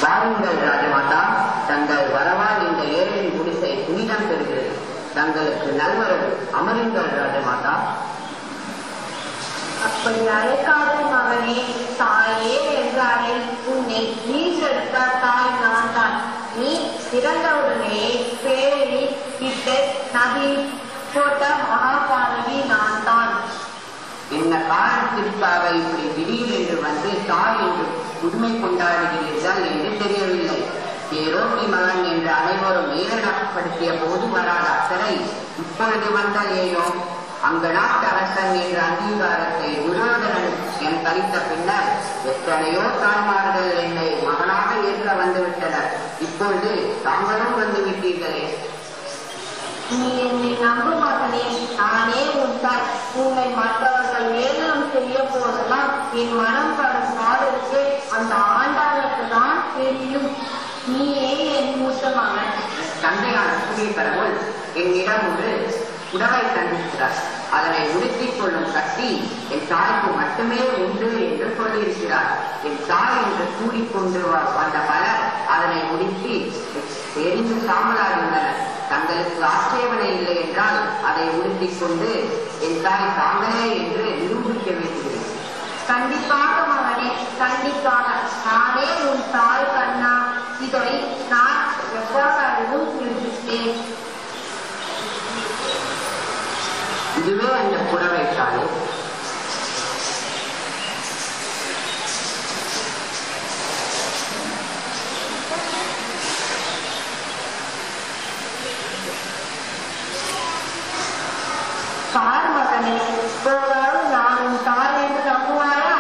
வாருங்கள் ராஜமாதா தங்கள் வரவால் இந்த ஏழையின் குடிசை புனிதம் பெறுகிறது தங்களுக்கு நல்வரவு அமருங்கள் ராஜமாதா அப்படி அழைக்காத மகனே தாயே என்றாலே உன்னை ஈன்றெடுத்த தாய் நான் தான் நீ பிறந்தவுடனே பேரி விட்டு நதி போட்ட மகாபாரதி நான் தான் என்ன காரணத்திற்காக இப்படி திடீரென்று வந்து தாய் என்று உண்மை கொண்டாடுகிறீர்கள் என்று தெரியவில்லை தேரோட்டி மகன் என்று அனைவரும் ஏளனப்படுத்திய போது வராத அக்கறை இப்பொழுது வந்தால் ஏனோ அங்க நாட்டு அரசன் என்ற அங்கீகாரத்தை துரியோதனன் என் கழித்த பின்னர் எத்தனையோ தாய்மார்கள் என்னை மகனாக ஏற்க வந்துவிட்டனர் இப்பொழுது தாங்களும் வந்து விட்டீர்களே நீ என்னை நம்ப மகனே நானே உன் தாய் உன்னை மற்றவர்கள் ஏளனம் செய்ய போதெல்லாம் என் மனம் படும் பாடலுக்கு அந்த ஆண்டாளுக்கு தான் தெரியும் நீயே என் மூத்த மகன் தந்தையான சூரிய கடவுள் என்னிடம் ஒரு புடவை தந்திருக்கிறார் அதனை உடுத்திக் கொள்ளும் சக்தி என் தாய்க்கு மட்டுமே உண்டு என்று சொல்லியிருக்கிறார் என் தாய் என்று கூறிக்கொண்டு வ- வந்த பலர் அதனை உடுத்தி எரிந்து சாம்பலாகின்றனர் தங்களுக்கு ஆட்சேபனை இல்லை என்றால் அதை உடுத்திக் கொண்டு என் தாய் தாங்களே என்று நிரூபிக்க வேண்டுகிறேன் கண்டிப்பாக மகனே கண்டிப்பாக நானே உன் தாய் கண்ணா இதை நான் எவ்வாறாகவும் நிரூபித்தேன் இதுவே அந்த புடவை தாயே பார் மகனே போதாலும் நான் உன் தாய் என்று நம்புவாயா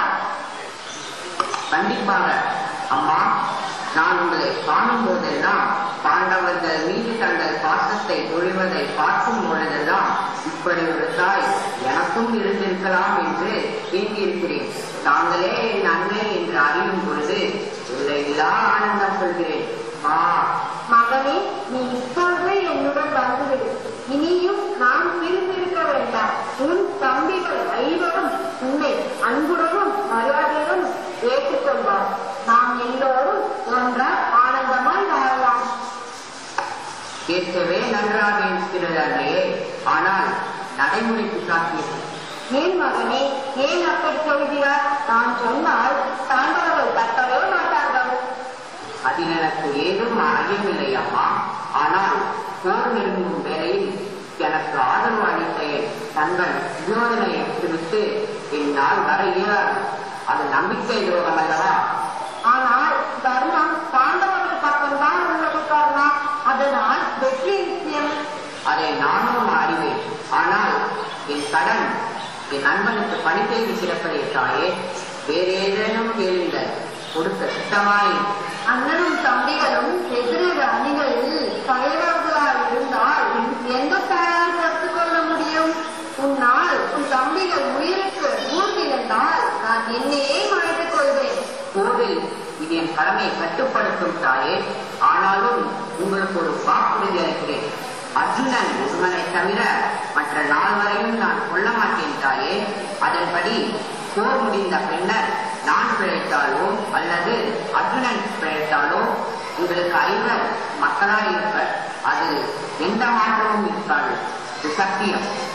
கண்டிப்பாக அம்மா நான் உங்களை காணும் போதெல்லாம் பாண்டவர்கள் மீது தங்கள் பாசத்தை பொழிவதை பார்க்கும் பொழுதெல்லாம் இப்படி ஒரு தாய் எனக்கும் இருந்திருக்கலாம் என்று எண்ணியிருக்கிறேன் தாங்களே என் அன்னை என்று அறியும் பொழுது எல்லையில்லா ஆனந்தம் கொள்கிறேன் ஆ மகனே நீ இப்பொழுதே என்னுடன் வந்துவிடு இனியும் நாம் பிரிந்திருக்க வேண்டாம் உன் தம்பிகள் ஐவரும் உன்னை அன்புடனும் மரியாதையுடன் ஏற்றுக்கொள்வார் நாம் எல்லோரும் ஒன்றாய் ஆனந்தமாய் வாழலாம் கேட்கவே நன்றாக இருக்கிறது அன்றையே ஆனால் நடைமுறைக்கு சாத்தியம் ஏன் மகனே ஏன் அப்படி சொல்கிறார் நான் சொன்னால் தாண்டவர்கள் தட்டவே மாட்டார்கள் அதில் எனக்கு ஏதும் ஐயமில்லை அம்மா ஆனால் போர் நெருங்கும் வேளையில் எனக்கு ஆதரவு அளித்த என் தங்கள் யோதனை விட்டு என்னால் வர இயலாது அது நம்பிக்கை துரோகம் அல்லவா ஆனால் தர்மம் பாண்டவர்கள் பக்கம்தான் உள்ளது கர்ணா அதனால் வெற்றி நிச்சயம் அதை நானும் அறிவேன் ஆனால் என் கடன் என் நண்பனுக்கு பணி செய்து சிறப்பதே தாயே வேறு ஏதேனும் கேளுங்கள் கொடுக்க சித்தமாய் அண்ணனும் தம்பிகளும் எதிரிட அணிகளில் தலைவர்களாக இருந்தால் எந்த தாயால் கற்றுக் கொள்ள முடியும் உன்னால் உன் தம்பிகள் உயிருக்கு ஊர்தி இருந்தால் நான் என்னையே மறைத்துக் கொள்வேன் போரில் இது என் கடமையை கட்டுப்படுத்தும் தாயே ஆனாலும் உங்களுக்கு ஒரு வாக்குறுதி அளிக்கிறேன் அர்ஜுனன் ஒருவனை தவிர மற்ற நால்வரையும் நான் கொல்ல மாட்டேன் தாயே அதன்படி போர் முடிந்த பின்னர் நான் பிழைத்தாலோ அல்லது அர்ஜுனன் பிழைத்தாலோ உங்களுக்கு ஐவர் மக்களாய் இருப்பர் அது எந்த மாற்றமும் இருக்காது இது சத்தியம்